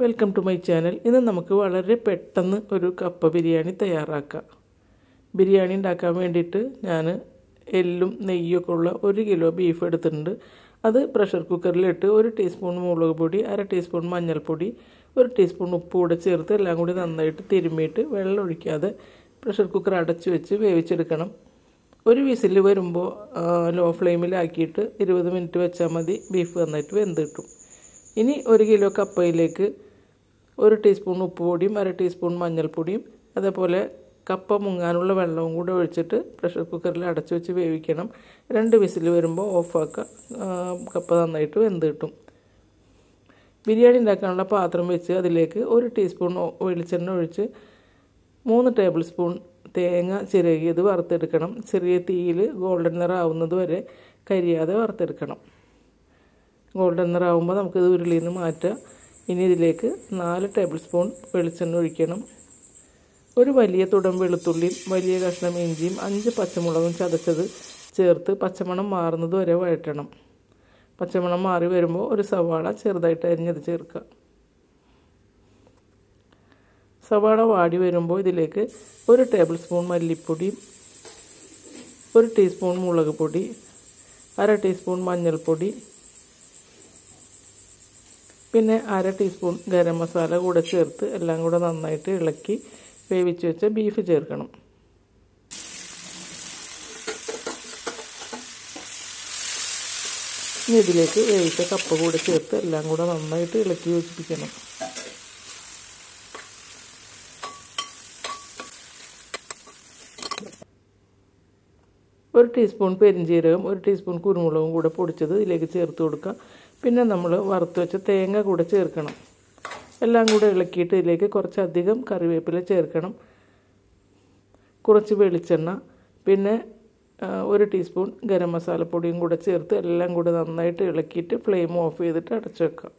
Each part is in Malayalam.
വെൽക്കം ടു മൈ ചാനൽ ഇന്ന് നമുക്ക് വളരെ പെട്ടെന്ന് ഒരു കപ്പ ബിരിയാണി തയ്യാറാക്കാം ബിരിയാണി ഉണ്ടാക്കാൻ വേണ്ടിയിട്ട് ഞാൻ എല്ലും നെയ്യൊക്കെ ഉള്ള ഒരു കിലോ ബീഫ് എടുത്തിട്ടുണ്ട് അത് പ്രഷർ കുക്കറിലിട്ട് ഒരു ടീസ്പൂൺ മുളക് പൊടി അര ടീസ്പൂൺ മഞ്ഞൾപ്പൊടി ഒരു ടീസ്പൂൺ ഉപ്പ് കൂടെ ചേർത്ത് എല്ലാം കൂടി നന്നായിട്ട് തിരുമ്മിയിട്ട് വെള്ളം ഒഴിക്കാതെ പ്രഷർ കുക്കർ അടച്ചു വെച്ച് വേവിച്ചെടുക്കണം ഒരു വിസിൽ വരുമ്പോൾ ലോ ഫ്ലെയിമിലാക്കിയിട്ട് ഇരുപത് മിനിറ്റ് വെച്ചാൽ മതി ബീഫ് നന്നായിട്ട് വെന്ത് കിട്ടും ഇനി ഒരു കിലോ കപ്പയിലേക്ക് ഒരു ടീസ്പൂൺ ഉപ്പ് പൊടിയും അര ടീസ്പൂൺ മഞ്ഞൾപ്പൊടിയും അതേപോലെ കപ്പ മുങ്ങാനുള്ള വെള്ളവും കൂടെ ഒഴിച്ചിട്ട് പ്രഷർ കുക്കറിൽ അടച്ചു വെച്ച് വേവിക്കണം രണ്ട് വിസിൽ വരുമ്പോൾ ഓഫാക്കുക കപ്പ നന്നായിട്ട് വെന്ത് കിട്ടും ബിരിയാണി ഉണ്ടാക്കാനുള്ള പാത്രം വെച്ച് അതിലേക്ക് ഒരു ടീസ്പൂൺ വെളിച്ചെണ്ണ ഒഴിച്ച് മൂന്ന് ടേബിൾ സ്പൂൺ തേങ്ങ ചിരകിയത് വറുത്തെടുക്കണം ചെറിയ തീയിൽ ഗോൾഡൻ നിറാവുന്നത് വരെ കരിയാതെ വറുത്തെടുക്കണം ഗോൾഡൻ നിറാവുമ്പോൾ നമുക്കിത് ഉരുളിയിൽ നിന്ന് മാറ്റാം ഇനി ഇതിലേക്ക് നാല് ടേബിൾ സ്പൂൺ വെളിച്ചെണ്ണ ഒഴിക്കണം ഒരു വലിയ തുടം വെളുത്തുള്ളിയും വലിയ കഷ്ണം ഇഞ്ചിയും അഞ്ച് പച്ചമുളകും ചതച്ചത് ചേർത്ത് പച്ചമണം മാറുന്നത് വരെ വഴറ്റണം പച്ചമണം മാറി വരുമ്പോൾ ഒരു സവാള ചെറുതായിട്ട് അരിഞ്ഞത് ചേർക്കുക സവാള വാടി വരുമ്പോൾ ഇതിലേക്ക് ഒരു ടേബിൾ സ്പൂൺ മല്ലിപ്പൊടിയും ഒരു ടീസ്പൂൺ മുളക് പൊടി അര ടീസ്പൂൺ മഞ്ഞൾപ്പൊടി പിന്നെ അര ടീസ്പൂൺ ഗരം മസാല കൂടെ ചേർത്ത് എല്ലാം കൂടെ നന്നായിട്ട് ഇളക്കി വേവിച്ച് വെച്ച ബീഫ് ചേർക്കണം ഇനി ഇതിലേക്ക് വേവിച്ച കപ്പ കൂടെ ചേർത്ത് എല്ലാം കൂടെ നന്നായിട്ട് ഇളക്കി യോജിപ്പിക്കണം ഒരു ടീസ്പൂൺ പെരിഞ്ചീരകം ഒരു ടീസ്പൂൺ കുരുമുളകും കൂടെ പൊടിച്ചത് ഇതിലേക്ക് ചേർത്ത് കൊടുക്കുക പിന്നെ നമ്മൾ വറുത്ത് വെച്ച തേങ്ങ കൂടെ ചേർക്കണം എല്ലാം കൂടെ ഇളക്കിയിട്ട് ഇതിലേക്ക് കുറച്ചധികം കറിവേപ്പില ചേർക്കണം കുറച്ച് വെളിച്ചെണ്ണ പിന്നെ ഒരു ടീസ്പൂൺ ഗരം മസാലപ്പൊടിയും കൂടെ ചേർത്ത് എല്ലാം കൂടെ നന്നായിട്ട് ഇളക്കിയിട്ട് ഫ്ലെയിം ഓഫ് ചെയ്തിട്ട് അടച്ചു വെക്കാം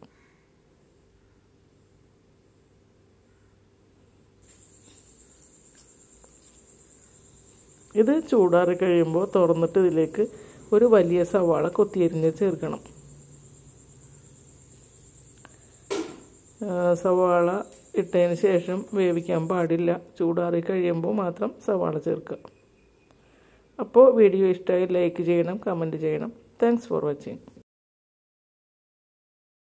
ഇത് ചൂടാറി കഴിയുമ്പോൾ തുറന്നിട്ട് ഇതിലേക്ക് ഒരു വലിയ സവാള കൊത്തിയരിഞ്ഞ് ചേർക്കണം സവാള ഇട്ടതിന് ശേഷം വേവിക്കാൻ പാടില്ല ചൂടാറി കഴിയുമ്പോൾ മാത്രം സവാള ചേർക്കുക അപ്പോൾ വീഡിയോ ഇഷ്ടമായി ലൈക്ക് ചെയ്യണം കമൻറ്റ് ചെയ്യണം താങ്ക്സ് ഫോർ വാച്ചിങ്